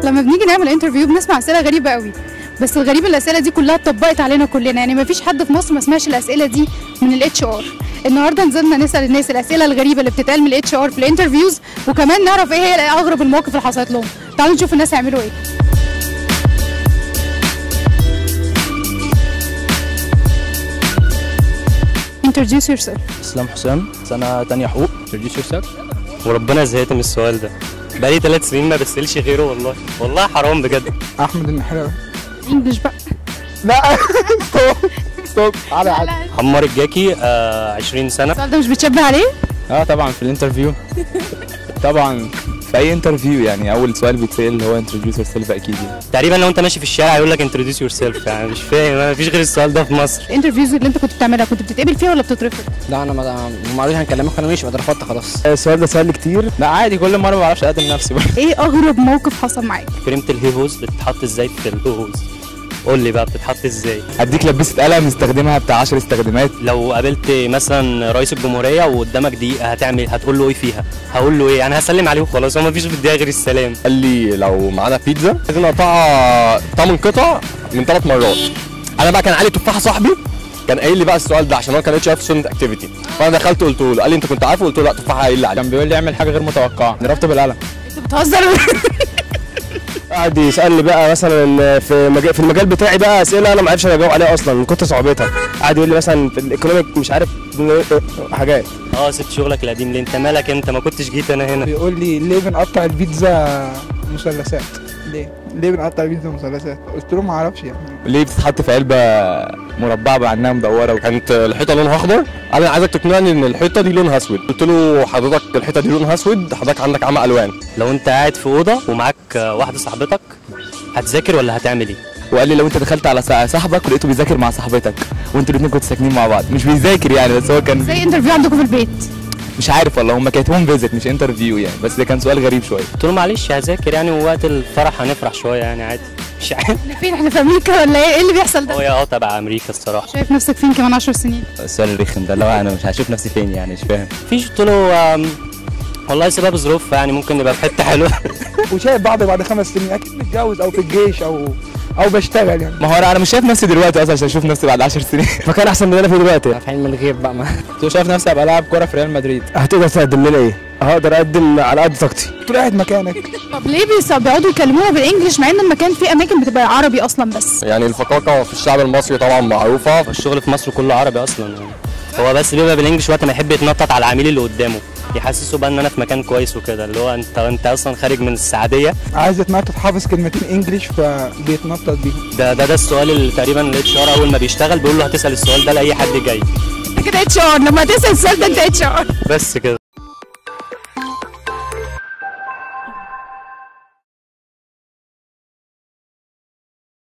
لما بنيجي نعمل انترفيو بنسمع اسئله غريبه قوي بس الغريب الاسئله دي كلها اتطبقت علينا كلنا يعني ما فيش حد في مصر ما سمعش الاسئله دي من الاتش ار النهارده نزلنا نسال الناس الاسئله الغريبه اللي بتتقال من الاتش ار في الانترفيوز وكمان نعرف ايه هي اغرب المواقف اللي حصلت لهم تعالوا نشوف الناس هيعملوا ايه introduce yourself اسلام حسام سنه تانية حقوق introduce yourself وربنا زهقت من السؤال ده بقالي ثلاث سنين ما بسألش غيره والله والله حرام بجد احمد النحراوي انجلش بقى لا ستوب ستوب على على عمار الجاكي آه 20 سنة السؤال ده مش بتشبه عليه اه طبعا في الانترفيو طبعا في اي انترفيو يعني اول سؤال بيتسال هو introduce yourself اكيد يعني تقريبا لو انت ماشي في الشارع يقول لك introduce yourself يعني مش فاهم ما فيش غير السؤال ده في مصر الانترفيوز اللي انت كنت بتعملها كنت بتتقبل فيها ولا بتترفض لا انا ما ما قالوش هنكلمك انا ماشي بقدر افضل خلاص السؤال ده سؤال كتير لا عادي كل مره ما بعرفش اقدم نفسي ايه اغرب موقف حصل معاك كريمة الهيهوز بتتحط ازاي في الهيهوز قول لي بقى بتتحط ازاي هديك لبست قلم مستخدمها بتاع 10 استخدامات لو قابلت مثلا رئيس الجمهورية وقدامك دقيقة هتعمل هتقول له ايه فيها هقول له ايه انا هسلم عليه وخلاص هو ما فيش في الدنيا غير السلام قال لي لو معانا بيتزا لازم نقطعها 8 قطع من ثلاث مرات انا بقى كان علي تفاحه صاحبي كان قايل لي بقى السؤال ده عشان هو كان اتش اف ستودنت اكتيفيتي فانا دخلت قلت له قال لي انت كنت عارفه قلت له لا تفاحه قايل لي عليه كان بيقول لي اعمل حاجه غير متوقعه ضربته بالقلم انت بتهزر قعد يسالني بقى مثلا في مجال في المجال بتاعي بقى اسئله انا ما عرفش اجاوب عليها اصلا من كتر صعوبتها قعد يقول لي مثلا في الايكونوميك مش عارف حاجات اه سبت شغلك القديم ليه انت مالك انت ما كنتش جيت انا هنا بيقول لي ليه بنقطع البيتزا مثلثات ليه ليه بنقطع البيتزا مثلثات قلت له ما اعرفش يعني ليه بتتحط في علبه مربعه بعنها مدوره كانت الحيطه لونها اخضر قال انا عايزك تقنعني ان الحيطه دي لونها اسود قلت له حضرتك الحيطه دي لونها اسود حضرتك عندك عمى الوان لو انت قاعد في اوضه ومعاك آه، واحده صاحبتك هتذاكر ولا هتعمل ايه وقال لي لو انت دخلت على صا- صاحبك ولقيته بيذاكر مع صاحبتك وانتوا الاثنين كنتوا ساكنين مع بعض مش بيذاكر يعني بس هو كان زي انترفيو عندكم في البيت مش عارف والله هم كانت هوم فيزيت مش انترفيو يعني بس ده كان سؤال غريب شويه قلت له معلش هذاكر يعني ووقت الفرح هنفرح شويه يعني عادي مش عارف احنا فين احنا في امريكا ولا ايه ايه اللي بيحصل ده هو اه تبع امريكا الصراحه شايف نفسك فين كمان 10 سنين السؤال الرخم ده اللي هو انا مش هشوف نفسي فين يعني مش فاهم فيش قلت له آم، والله سبب ظروف يعني ممكن نبقى في حته حلوه وشايف بعض بعد خمس سنين اكيد متجوز او في الجيش او او بشتغل يعني ما هو انا انا مش شايف نفسي دلوقتي اصلا عشان اشوف نفسي بعد 10 سنين فكان احسن من اللي انا فيه دلوقتي في علم الغيب بقى ما كنت شايف نفسي ابقى لاعب كوره في ريال مدريد هتقدر تقدم لنا ايه هقدر اقدم على قد طاقتي قلت له قاعد مكانك طب ليه بيس- بيقعدوا يكلمونا بالانجلش مع ان المكان فيه اماكن بتبقى عربي اصلا بس يعني الفقاقه في الشعب المصري طبعا معروفه الشغل في مصر كله عربي اصلا يعني هو بس بيبقى بالانجلش وقت ما يحب يتنطط على العميل اللي قدامه يحسسه بقى ان انا في مكان كويس وكده اللي هو انت انت اصلا خارج من السعوديه عايز يتنطط حافظ كلمتين انجلش فبيتنطط بيهم ده ده ده السؤال اللي تقريبا الاتش ار اول ما بيشتغل بيقول له هتسال السؤال ده لاي حد جاي انت كده اتش ار لما تسال السؤال ده انت اتش ار بس كده